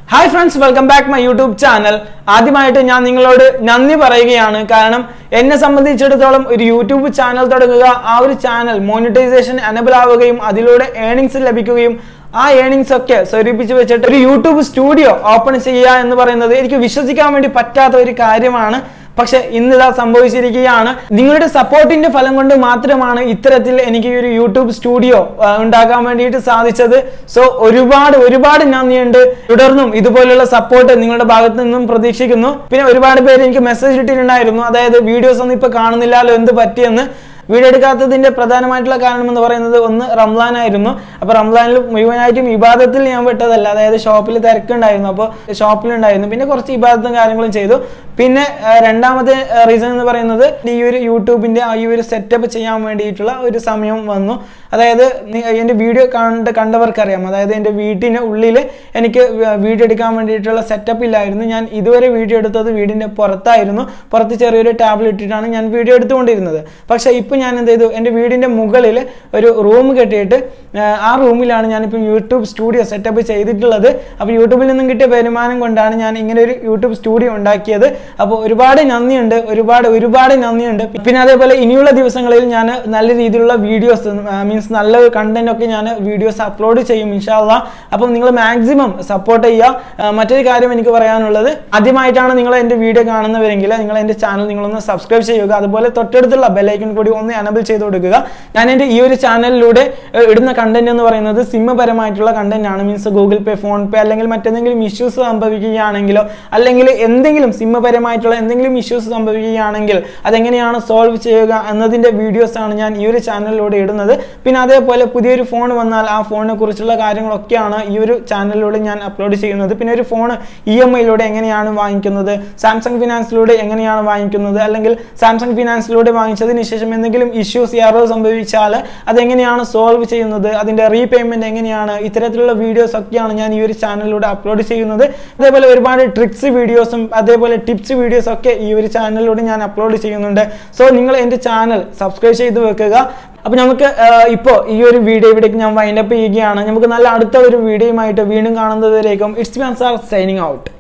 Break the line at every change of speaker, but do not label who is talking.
hi friends welcome back my YouTube channel ആദ്യമായിട്ട് ഞാൻ നിങ്ങളോട് നന്ദി പറയുകയാണ് കാരണം എന്നെ സംബന്ധിച്ചിടത്തോളം ഒരു യൂട്യൂബ് ചാനൽ തുടങ്ങുക ആ ഒരു ചാനൽ മോണിറ്റൈസേഷൻ അനബിൾ ആവുകയും അതിലൂടെ ഏണിങ്സ് ലഭിക്കുകയും ആ ഏണിങ്സ് ഒക്കെ സ്വരൂപിച്ച് വെച്ചിട്ട് ഒരു യൂട്യൂബ് സ്റ്റുഡിയോ ഓപ്പൺ ചെയ്യുക എന്ന് പറയുന്നത് എനിക്ക് വിശ്വസിക്കാൻ വേണ്ടി പറ്റാത്ത ഒരു കാര്യമാണ് പക്ഷെ ഇന്നിതാ സംഭവിച്ചിരിക്കുകയാണ് നിങ്ങളുടെ സപ്പോർട്ടിന്റെ ഫലം കൊണ്ട് മാത്രമാണ് ഇത്തരത്തിൽ എനിക്ക് ഈ ഒരു യൂട്യൂബ് സ്റ്റുഡിയോ ആ, ഉണ്ടാക്കാൻ വേണ്ടിയിട്ട് സാധിച്ചത് സോ ഒരുപാട് ഒരുപാട് നന്ദിയുണ്ട് തുടർന്നും ഇതുപോലുള്ള സപ്പോർട്ട് നിങ്ങളുടെ ഭാഗത്ത് നിന്നും പ്രതീക്ഷിക്കുന്നു പിന്നെ ഒരുപാട് പേര് എനിക്ക് മെസ്സേജ് ഇട്ടിട്ടുണ്ടായിരുന്നു അതായത് വീഡിയോസ് ഒന്നും ഇപ്പൊ കാണുന്നില്ലല്ലോ എന്ത് പറ്റിയെന്ന് വീഡിയോ എടുക്കാത്തതിന്റെ പ്രധാനമായിട്ടുള്ള കാരണം എന്ന് പറയുന്നത് ഒന്ന് റംലാൻ ആയിരുന്നു അപ്പൊ റംലാനിൽ മുഴുവനായിട്ടും ഇബാദത്തിൽ ഞാൻ വിട്ടതല്ല അതായത് ഷോപ്പിൽ തിരക്കുണ്ടായിരുന്നു അപ്പോൾ ഷോപ്പിലുണ്ടായിരുന്നു പിന്നെ കുറച്ച് ഇബാദത്തും കാര്യങ്ങളും ചെയ്തു പിന്നെ ആ, രണ്ടാമത്തെ റീസൺ എന്ന് പറയുന്നത് ഈ ഒരു യൂട്യൂബിന്റെ ആ ഈ ഒരു സെറ്റപ്പ് ചെയ്യാൻ വേണ്ടിയിട്ടുള്ള ഒരു സമയം വന്നു അതായത് നി- എൻ്റെ വീഡിയോ കണ്ട് കണ്ടവർക്കറിയാം അതായത് എൻ്റെ വീട്ടിൻ്റെ ഉള്ളിൽ എനിക്ക് വീഡിയോ എടുക്കാൻ വേണ്ടിയിട്ടുള്ള സെറ്റപ്പ് ഇല്ലായിരുന്നു ഞാൻ ഇതുവരെ വീഡിയോ എടുത്തത് വീടിൻ്റെ പുറത്തായിരുന്നു പുറത്ത് ചെറിയൊരു ടാബിൽ ഇട്ടിട്ടാണ് ഞാൻ വീഡിയോ എടുത്തുകൊണ്ടിരുന്നത് പക്ഷേ ഇപ്പോൾ ഞാൻ എന്ത് ചെയ്തു എൻ്റെ വീടിൻ്റെ മുകളിൽ ഒരു റൂം കെട്ടിയിട്ട് ആ, ആ റൂമിലാണ് ഞാനിപ്പോൾ യൂട്യൂബ് സ്റ്റുഡിയോ സെറ്റപ്പ് ചെയ്തിട്ടുള്ളത് അപ്പോൾ യൂട്യൂബിൽ നിന്നും കിട്ടിയ വരുമാനം കൊണ്ടാണ് ഞാൻ ഇങ്ങനെ ഒരു യൂട്യൂബ് സ്റ്റുഡിയോ ഉണ്ടാക്കിയത് അപ്പോൾ ഒരുപാട് നന്ദിയുണ്ട് ഒരുപാട് ഒരുപാട് നന്ദിയുണ്ട് പിന്നെ അതേപോലെ ഇനിയുള്ള ദിവസങ്ങളിൽ ഞാൻ നല്ല രീതിയിലുള്ള വീഡിയോസ് മീൻസ് നല്ല കണ്ടന്റ് ഒക്കെ ഞാൻ വീഡിയോസ് അപ്ലോഡ് ചെയ്യും ഇൻഷാല്ല അപ്പം നിങ്ങൾ മാക്സിമം സപ്പോർട്ട് ചെയ്യുക ആ, മറ്റൊരു കാര്യം എനിക്ക് പറയാനുള്ളത് ആദ്യമായിട്ടാണ് നിങ്ങൾ എൻ്റെ വീഡിയോ കാണുന്നവരെങ്കിൽ നിങ്ങൾ എൻ്റെ ചാനൽ നിങ്ങളൊന്ന് സബ്സ്ക്രൈബ് ചെയ്യുക അതുപോലെ തൊട്ടടുത്തുള്ള ബെല്ലൈക്കൺ കൂടി ഒന്ന് എനബിൾ ചെയ്ത് കൊടുക്കുക ഞാൻ എൻ്റെ ഈ ഒരു ചാനലിലൂടെ ഏഹ്, ഇടുന്ന കണ്ടന്റ് എന്ന് പറയുന്നത് സിമ്മപരമായിട്ടുള്ള കണ്ടന്റ് ആണ് means Google Pay PhonePe അല്ലെങ്കിൽ മറ്റെന്തെങ്കിലും ഇഷ്യൂസ് സംഭവിക്കുകയാണെങ്കിലോ അല്ലെങ്കിൽ എന്തെങ്കിലും സിമ്മപരമായിട്ടുള്ള എന്തെങ്കിലും ഇഷ്യൂസ് സംഭവിക്കുകയാണെങ്കിൽ അതെങ്ങനെയാണ് സോൾവ് ചെയ്യുക എന്നതിൻ്റെ വീഡിയോസ് ആണ് ഞാൻ ഈ ഒരു ചാനലിലൂടെ ഇടുന്നത് പിന്നെ അതേപോലെ പുതിയൊരു ഫോൺ വന്നാൽ ആ ഫോണിനെ കുറിച്ചുള്ള കാര്യങ്ങളൊക്കെയാണ് ഈ ഒരു ചാനലിലൂടെ ഞാൻ അപ്ലോഡ് ചെയ്യുന്നത് പിന്നെ ഒരു ഫോൺ ഇ എം ഐയിലൂടെ എങ്ങനെയാണ് വാങ്ങിക്കുന്നത് സാംസങ് ഫിനാൻസിലൂടെ എങ്ങനെയാണ് വാങ്ങിക്കുന്നത് അല്ലെങ്കിൽ സാംസങ് ഫിനാൻസിലൂടെ വാങ്ങിച്ചതിന് ശേഷം എന്തെങ്കിലും ഇഷ്യൂസ് എറോ സംഭവിച്ചാൽ അതെങ്ങനെയാണ് സോൾവ് ചെയ്യുന്നത് അതിൻ്റെ റീപേയ്മെൻറ്റ് എങ്ങനെയാണ് ഇത്തരത്തിലുള്ള വീഡിയോസ് ഒക്കെയാണ് ഞാൻ ഈ ഒരു ചാനലിലൂടെ അപ്ലോഡ് ചെയ്യുന്നത് അതേപോലെ ഒരുപാട് ട്രിക്സ് വീഡിയോസും അതേപോലെ ടിപ്സ് വീഡിയോസ് ഒക്കെ ഈ ഒരു ചാനലിലൂടെ ഞാൻ അപ്ലോഡ് ചെയ്യുന്നുണ്ട് സോ നിങ്ങൾ എൻ്റെ ചാനൽ സബ്സ്ക്രൈബ് ചെയ്ത് വെക്കുക അപ്പോൾ നമുക്ക് ഇപ്പോൾ ഈ ഒരു വീഡിയോ ഇവിടേക്ക് ഞാൻ വൈൻഡപ്പ് ചെയ്യുകയാണ് നമുക്ക് നല്ല അടുത്ത ഒരു വീഡിയോയുമായിട്ട് വീണ്ടും കാണുന്നതുവരേക്കും it's me Ansar signing out